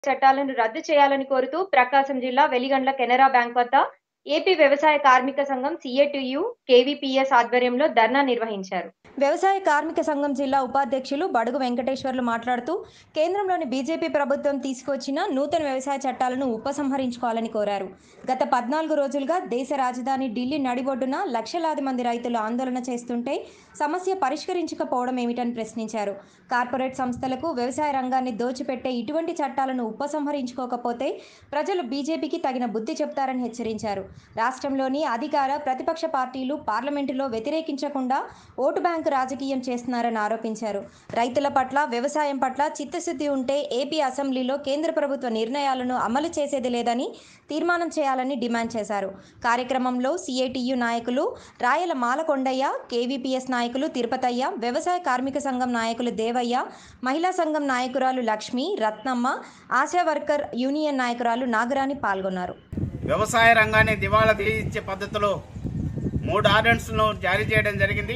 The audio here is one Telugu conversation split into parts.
చట్టాలను రద్దు చేయాలని కోరుతూ ప్రకాశం జిల్లా వెలిగండ్ల కెనరా బ్యాంక్ వద్ద ఏపీ వ్యవసాయ కార్మిక సంఘం సిఏటియు కేవీపీఎస్ ఆధ్వర్యంలో ధర్నా నిర్వహించారు వ్యవసాయ కార్మిక సంఘం జిల్లా ఉపాధ్యక్షులు బడుగు వెంకటేశ్వర్లు మాట్లాడుతూ కేంద్రంలోని బీజేపీ ప్రభుత్వం తీసుకొచ్చిన నూతన వ్యవసాయ చట్టాలను ఉపసంహరించుకోవాలని కోరారు గత పద్నాలుగు రోజులుగా దేశ రాజధాని ఢిల్లీ నడిబొడ్డున లక్షలాది మంది రైతులు ఆందోళన చేస్తుంటే సమస్య పరిష్కరించకపోవడం ఏమిటని ప్రశ్నించారు కార్పొరేట్ సంస్థలకు వ్యవసాయ రంగాన్ని దోచిపెట్టే ఇటువంటి చట్టాలను ఉపసంహరించుకోకపోతే ప్రజలు బీజేపీకి తగిన బుద్ధి చెప్తారని హెచ్చరించారు రాష్ట్రంలోని అధికార ప్రతిపక్ష పార్టీలు పార్లమెంటులో వ్యతిరేకించకుండా ఓటు బ్యాంకు రాజకీయం చేస్తున్నారని ఆరోపించారు రైతుల పట్ల వ్యవసాయం పట్ల చిత్తశుద్ధి ఉంటే ఏపీ అసెంబ్లీలో కేంద్ర ప్రభుత్వ నిర్ణయాలను అమలు చేసేది లేదని తీర్మానం చేయాలని డిమాండ్ చేశారు కార్యక్రమంలో సిఐటియు నాయకులు రాయల మాలకొండయ్య కేవీపీఎస్ నాయకులు తిరుపతయ్య వ్యవసాయ కార్మిక సంఘం నాయకులు దేవయ్య మహిళా సంఘం నాయకురాలు లక్ష్మి రత్నమ్మ ఆశా వర్కర్ యూనియన్ నాయకురాలు నాగరాణి పాల్గొన్నారు వ్యవసాయ రంగాన్ని దివాళా తీయించే పద్ధతిలో మూడు ఆర్డర్స్ను జారీ చేయడం జరిగింది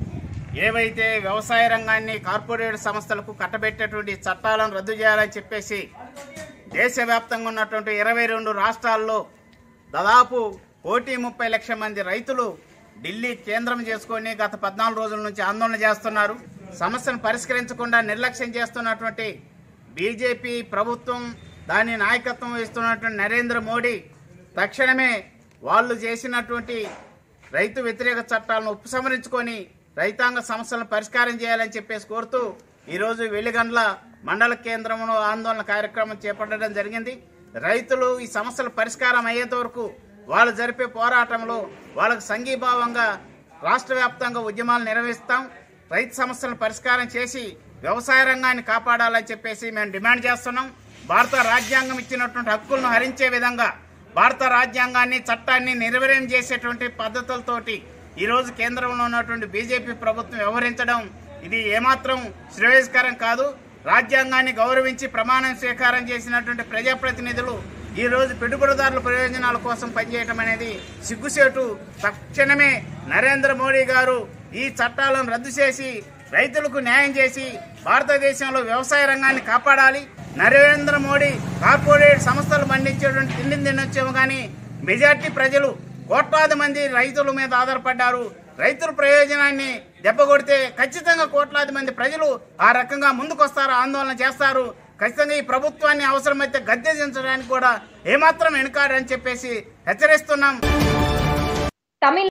ఏవైతే వ్యవసాయ రంగాన్ని కార్పొరేట్ సంస్థలకు కట్టబెట్టేటువంటి చట్టాలను రద్దు చేయాలని చెప్పేసి దేశవ్యాప్తంగా ఉన్నటువంటి ఇరవై రెండు రాష్ట్రాల్లో దాదాపు కోటి ముప్పై లక్షల మంది రైతులు ఢిల్లీ కేంద్రం చేసుకొని గత పద్నాలుగు రోజుల నుంచి ఆందోళన చేస్తున్నారు సమస్యను పరిష్కరించకుండా నిర్లక్ష్యం చేస్తున్నటువంటి బీజేపీ ప్రభుత్వం దాని నాయకత్వం వహిస్తున్నటువంటి నరేంద్ర మోడీ తక్షణమే వాళ్ళు చేసినటువంటి రైతు వ్యతిరేక చట్టాలను ఉపసంహరించుకొని రైతాంగ సమస్యలను పరిష్కారం చేయాలని చెప్పేసి కోరుతూ ఈరోజు వెలిగండ్ల మండల కేంద్రంలో ఆందోళన కార్యక్రమం చేపట్టడం జరిగింది రైతులు ఈ సమస్యల పరిష్కారం అయ్యేంత వరకు వాళ్ళు జరిపే పోరాటంలో వాళ్ళకు సంఘీభావంగా రాష్ట్ర వ్యాప్తంగా ఉద్యమాలు నిర్వహిస్తాం రైతు సమస్యలను పరిష్కారం చేసి వ్యవసాయ రంగాన్ని కాపాడాలని చెప్పేసి మేము డిమాండ్ చేస్తున్నాం భారత రాజ్యాంగం ఇచ్చినటువంటి హక్కులను హరించే విధంగా భారత రాజ్యాంగాన్ని చట్టాన్ని నిర్వీర్యం చేసేటువంటి పద్ధతులతోటి ఈ రోజు కేంద్రంలో ఉన్నటువంటి బీజేపీ ప్రభుత్వం వ్యవహరించడం ఇది ఏమాత్రం శ్రేయస్కరం కాదు రాజ్యాంగాన్ని గౌరవించి ప్రమాణం స్వీకారం చేసినటువంటి ప్రజాప్రతినిధులు ఈ రోజు పెట్టుబడిదారుల ప్రయోజనాల కోసం పనిచేయడం అనేది సిగ్గుసేటు తక్షణమే నరేంద్ర మోడీ గారు ఈ చట్టాలను రద్దు చేసి రైతులకు న్యాయం చేసి భారతదేశంలో వ్యవసాయ రంగాన్ని కాపాడాలి నరేంద్ర మోడీ కార్పొరేట్ సంస్థలు పండించేటువంటి తిండిని తినొచ్చేమో కానీ మెజార్టీ ప్రజలు కోట్లాది మంది రైతుల మీద ఆధారపడ్డారు రైతుల ప్రయోజనాన్ని దెబ్బకొడితే ఖచ్చితంగా కోట్లాది మంది ప్రజలు ఆ రకంగా ముందుకొస్తారు ఆందోళన చేస్తారు ఖచ్చితంగా ఈ ప్రభుత్వాన్ని అవసరమైతే గద్దె దించడానికి కూడా ఏమాత్రం వెనుకాడని చెప్పేసి హెచ్చరిస్తున్నాం తమిళ